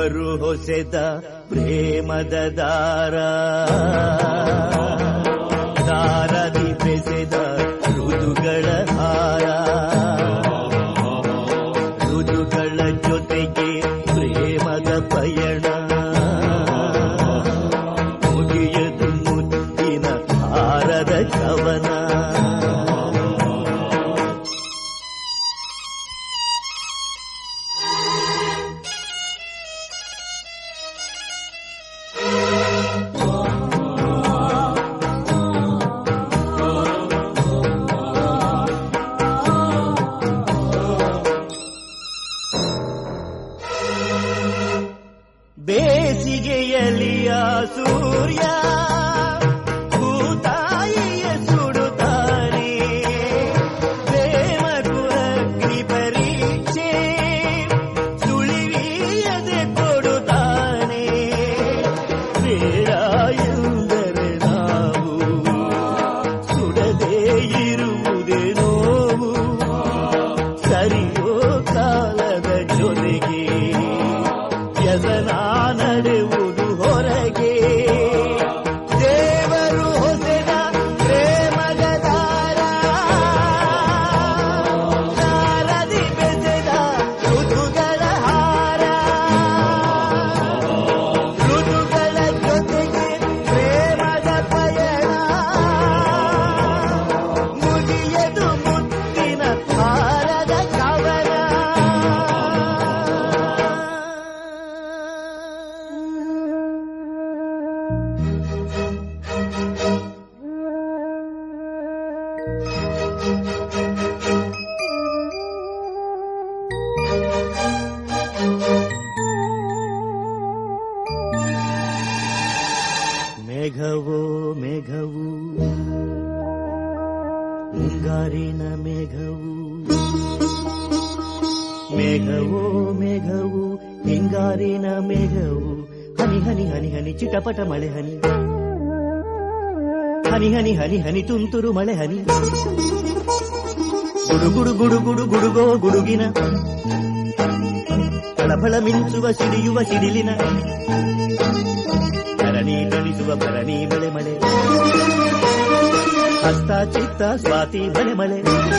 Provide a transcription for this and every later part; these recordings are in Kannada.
ದೇವರು ಹೊಸೆದ ಪ್ರೇಮದ ದಾರ ದಾರದಿ ಬೆಸೆದ ಋತುಗಳ ಹಾರ ಋತುಗಳ ಜೊತೆಗೆ ಪ್ರೇಮದ ಪಯಣ ಮುಗಿಯದು ಮುತ್ತಿನ ಹಾರದ ಕವನ ಬೇಸಿಗೆಯಲಿಯ ಸೂರ್ಯ ಭೂತಾಯಿಯ ಸುಡುತ್ತಾನೆ ಪ್ರೇಮಕು ಅಗ್ನಿ ಪರೀಕ್ಷೆ ಸುಳಿವಿಯದೆ ಕೊಡುತ್ತಾನೆ ಬೇಡ ಎಂದರೆ ನಾವು ಸುಡದೇ ಇರುವುದೇ ನೋವು ಸರಿಯೋ ಕಾಲದ ಜೊತೆಗೆ ವ್ಯಸನ ನಡೆಯುವುದು ಹೊರಗೆ ದೇವರು ಹೊಸೆದ ಪ್ರೇಮದ ದಾರ ದಾರದಿ ಬೆಸೆದ ಋತುಗಳ ಹಾರ ಋತುಗಳ ಜೊತೆಗೆ ಪ್ರೇಮದ ಪಯಣ ಮುಗಿಯದು ಮುತ್ತಿನ ಹಾರದ ಕವನ ಮೇಘವೋ ಮೇಘವು ಮುಂಗಾರಿನ ಮೇಘವು ಮೇಘವೋ ಮೇಘವು ಹಿಂಗಾರಿನ ಮೇಘವು ಹನಿ ಹನಿ ಹನಿ ಹನಿ ಚಿಟಪಟ ಮಳೆ ಹನಿ ಹನಿ ಹನಿ ಹನಿ ಹನಿ ತುಂತುರು ಮಳೆ ಹನಿ ಗುಡುಗುಡು ಗುಡುಗುಡು ಗುಡುಗೋ ಗುಡುಗಿನ ಫಳಫಳ ಮಿಂಚುವ ಸಿಡಿಯುವ ಸಿಡಿಲಿನ ಧರಣಿ ಧರಿಸುವ ಭರಣಿ ಮಳೆ ಮಳೆ ಹಸ್ತ ಚಿತ್ತ ಸ್ವಾತಿ ಮಳೆ ಮಳೆ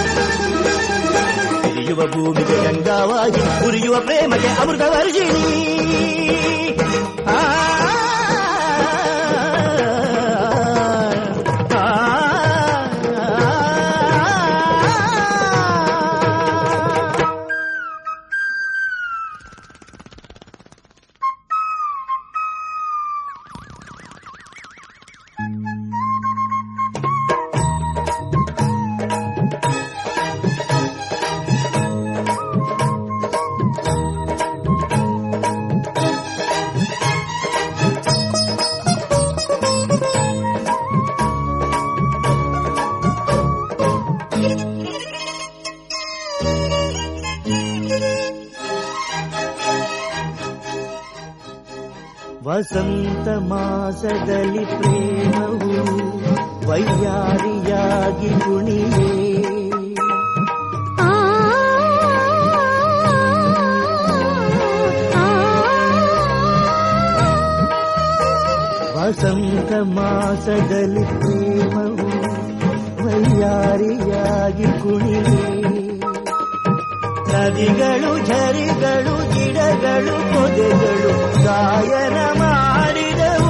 ಹಿರಿಯುವ ಭೂಮಿಗೆ ಗಂಗಾವಾಗಿ ಉರಿಯುವ ಪ್ರೇಮಗೆ ಅಮೃತ ವರ್ಜಿಣಿ ಆ, ಆ, ಆ. ವಸಂತ ಮಾಸದಲ್ಲಿ ಪ್ರೇಮವು ವೈಯಾರಿಯಾಗಿ ಕುಣಿಯೇ ಆ ವಸಂತ ಮಾಸದಲ್ಲಿ ಪ್ರೇಮವು ವೈಯಾರಿಯಾಗಿ ಕುಣಿಯೇ ನದಿಗಳು ಝರಿಗಳು ಗಿಡಗಳು ಪೊದೆಗಳು ಗಾಯನ ಮಾಡಿದವು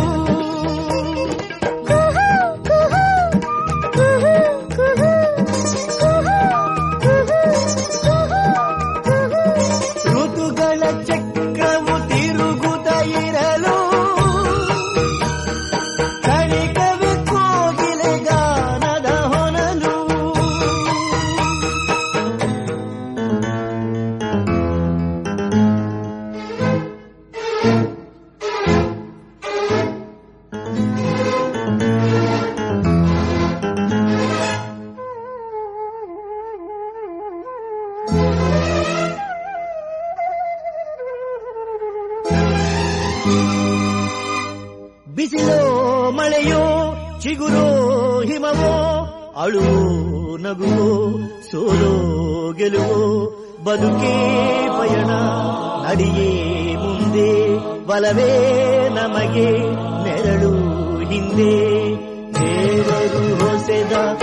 ಋತುಗಳ ಚಕ್ರವು ತಿರುಗುತ್ತ ಇರಲು ಕಣಿಕವಿ ಕೋಗಿಲೆ ಗಾನದ ಹೊನಲು ಬಿಸಿಲೋ ಮಳೆಯೋ ಚಿಗುರೋ ಹಿಮವೋ ಅಳುವೋ ನಗುವೋ ಸೋಲೋ ಗೆಲುವೋ ಬದುಕೇ ಪಯಣ ನಡಿಯೇ ಮುಂದೆ ಬಲವೇ ನಮಗೆ ನೆರಳು ಹಿಂದೆ ದೇವರು ಹೊಸೆದ